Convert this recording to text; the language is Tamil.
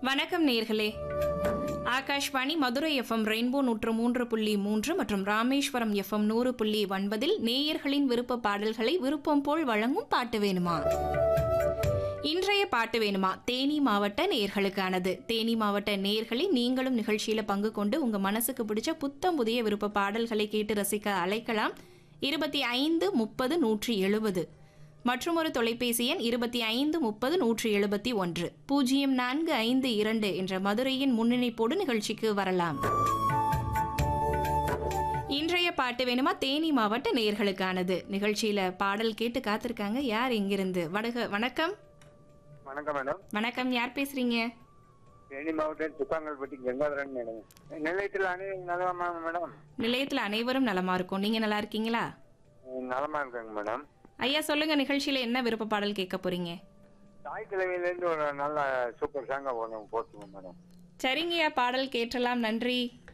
வணக்கம் நேர்களே ஆகாஷ்வாணி மதுரை எஃப்எம் ரெயின்போ நூற்று மூன்று புள்ளி மூன்று மற்றும் ராமேஸ்வரம் எஃப்எம் நூறு புள்ளி ஒன்பதில் நேயர்களின் விருப்ப பாடல்களை விருப்பம் போல் வழங்கும் பாட்டு வேணுமா இன்றைய பாட்டு வேணுமா தேனி மாவட்ட நேயர்களுக்கானது தேனி மாவட்ட நேயர்களில் நீங்களும் நிகழ்ச்சியில பங்கு கொண்டு உங்க மனசுக்கு பிடிச்ச புத்தம் புதிய விருப்ப பாடல்களை கேட்டு ரசிக்க அழைக்கலாம் இருபத்தி ஐந்து முப்பது நூற்றி எழுபது மற்றும் ஒரு தொலைபேசி எண் இருபத்தி ஐந்து முப்பது நூற்றி எழுபத்தி ஒன்று பூஜ்ஜியம் நான்கு ஐந்து இரண்டு என்ற மதுரையின் முன்னிணைப்போடு நிகழ்ச்சிக்கு வரலாம் இன்றைய பாட்டு வேணுமா தேனி மாவட்ட நேயர்களுக்கானது நிகழ்ச்சியில பாடல் கேட்டு காத்திருக்காங்க யார் இங்கிருந்து வணக்க வணக்கம் வணக்கம் மேடம் வணக்கம் யார் பேசுறீங்க தேனி மாவட்டம் துக்காங்கல்பட்டி கங்காதரன் மேடம் நிலையத்தில் அனைவரும் நலமா மேடம் நிலையத்துல அனைவரும் நலமா இருக்கும் நீங்க நல்லா இருக்கீங்களா அஹ் நலமா இருக்காங்க மேடம் ஐயா சொல்லுங்க நிகழ்ச்சியில என்ன விருப்ப பாடல் கேட்க போறீங்க தாய் கிழவியிலேருந்து ஒரு நல்ல சூப்பர் சாங்கை ஒன்று போட்டுருவோம் மேடம் சரிங்கய்யா பாடல் கேட்டலாம் நன்றி